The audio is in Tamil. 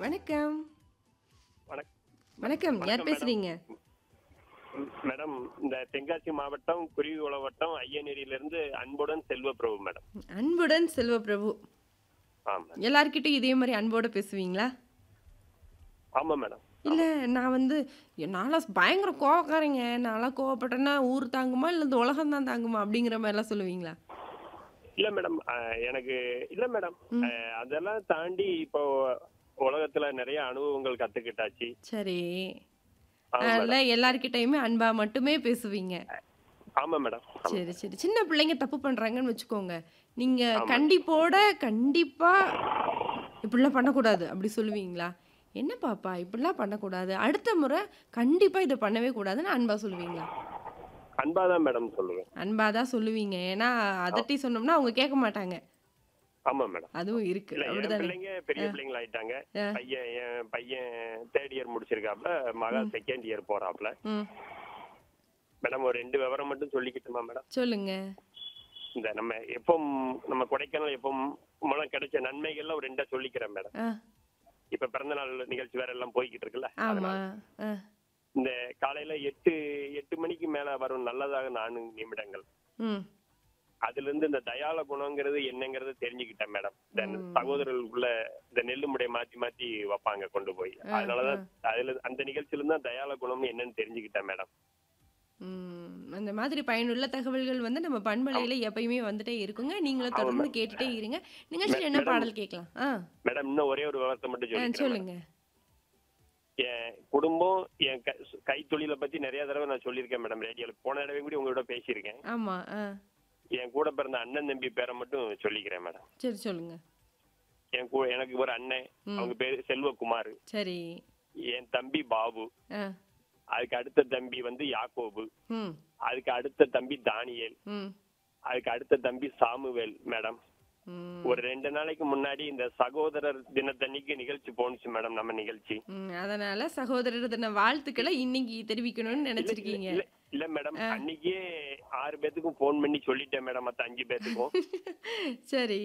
வணக்கம் வணக்- வணக்கம் யார் வணக்கம் பேசுறீங்க ம், மேடம் இந்த தென்காசி மாவட்டம் குருவிகுளம் வட்டம் ஐயனேரியிலிருந்து அன்புடன் செல்வ பிரபு மேடம் அன்புடன் செல்வ பிரபு ஆமா எல்லார்கிட்டயும் இதே மாதிரி அன்போட பேசுவீங்களா ஆமா மேடம் இல்ல நான் வந்து நான்லாம் பயங்கர கோவக்காரங்க நான்லாம் கோவப்பட்டேன்னா ஊர் தாங்குமா இல்ல இந்த உலகம் தான் தாங்குமா அப்படிங்கிற மாதிரிலாம் சொல்லுவீங்களா இல்ல மேடம் அஹ், எனக்கு இல்ல மேடம் அஹ், அதெல்லாம் தாண்டி இப்போ உலகத்துல நிறைய அனுபவங்கள் கத்துக்கிட்டாச்சு சரி ஆமா அதனால எல்லார்கிட்டயுமே அன்பா மட்டுமே பேசுவீங்க ஆமா மேடம் சரி சரி சின்ன பிள்ளைங்க தப்பு பண்றாங்கன்னு வச்சுக்கோங்க நீங்க கண்டிப்போட கண்டிப்பா இப்படிலாம் பண்ணக்கூடாது அப்படி சொல்லுவீங்களா என்ன பாப்பா இப்படிலாம் பண்ணக்கூடாது அடுத்த முறை கண்டிப்பா இதை பண்ணவே கூடாதுன்னு அன்பா சொல்லுவீங்களா அன்பாதான் மேடம் சொல்லுவேன் அன்பா தான் சொல்லுவீங்க ஏன்னா அதட்டி சொன்னோம்னா அவங்க கேட்க மாட்டாங்க ஆமா மேடம் அதுவும் இருக்கு இல்ல என் அப்படிதானே பிள்ளைங்க பெரிய பிள்ளைங்கள ஆயிட்டாங்க ஆ. பையன் என் பையன் தேர்ட் இயர் முடிச்சிருக்காப்ல மகா செகண்ட் இயர் போறாப்ல ம் மேடம் ஒரு ரெண்டு விவரம் மட்டும் சொல்லிக்கிட்டுமா மேடம் சொல்லுங்க இந்த நம்ம எப்போ நம்ம கொடைக்கானல் எப்போ மூலம் கிடைச்ச நன்மைகள்லாம் ஒரு ரெண்டா சொல்லிக்கிறேன் மேடம் ஆ இப்ப பிறந்த நாள் நிகழ்ச்சி வேற எல்லாம் போய்கிட்டு இருக்குல்ல ஆமா ஆ இந்த காலையில எட்டு எட்டு மணிக்கு மேல வரும் நல்லதாக நான்கு நிமிடங்கள் ம் அதுல இருந்து இந்த தயால குணங்கிறது என்னங்கிறது தெரிஞ்சுக்கிட்டேன் மேடம் இந்த சகோதரர்களுக்குள்ள இந்த நெல்லு முடைய மாத்தி மாத்தி வைப்பாங்க கொண்டு போய் அதனாலதான் அதுல அந்த நிகழ்ச்சியில இருந்து தான் தயால குணம் என்னன்னு தெரிஞ்சுக்கிட்டேன் மேடம் ம், அந்த மாதிரி பயனுள்ள தகவல்கள் வந்து நம்ம பண்பலையில எப்பயுமே வந்துட்டே இருக்குங்க நீங்களும் தொடர்ந்து கேட்டுட்டே இருங்க நிகழ்ச்சியில் என்ன பாடல் கேட்கலாம் ஆ மேடம் இன்னும் ஒரே ஒரு விவரத்தை மட்டும் ஆ, சொல்லிக்கிறேன் சொல்லுங்க என் குடும்பம் என் கை- கைத்தொழிலை பத்தி நிறைய தடவை நான் சொல்லியிருக்கேன் மேடம் ரேடியோல போன தடவை கூட உங்களோட பேசியிருக்கேன் ஆமா ஆ என் கூட பிறந்த அண்ணன் தம்பி பேரை மட்டும் சொல்லிக்கிறேன் மேடம் சரி சொல்லுங்க என் கூ எனக்கு ஒரு அண்ணன் அவங்க பேரு செல்வகுமார் சரி என் தம்பி பாபு ஆ அதுக்கு அடுத்த தம்பி வந்து யாக்கோபு ம் அதுக்கு அடுத்த தம்பி தானியேல் ம் அதுக்கு அடுத்த தம்பி சாமுவேல் மேடம் ம் ஒரு ரெண்டு நாளைக்கு முன்னாடி இந்த சகோதரர் தினத்தன்னைக்கு நிகழ்ச்சி போணுச்சு மேடம் நம்ம நிகழ்ச்சி ம், அதனால சகோதரர் தின வாழ்த்துக்களை இன்னைக்கு தெரிவிக்கணும்னு நினைச்சிருக்கீங்க இல்ல இல்ல மேடம் அன்னைக்கே ஆறு பேத்துக்கும் போன் பண்ணி சொல்லிட்டேன் மேடம் மத்த அஞ்சு பேத்துக்கும் சரி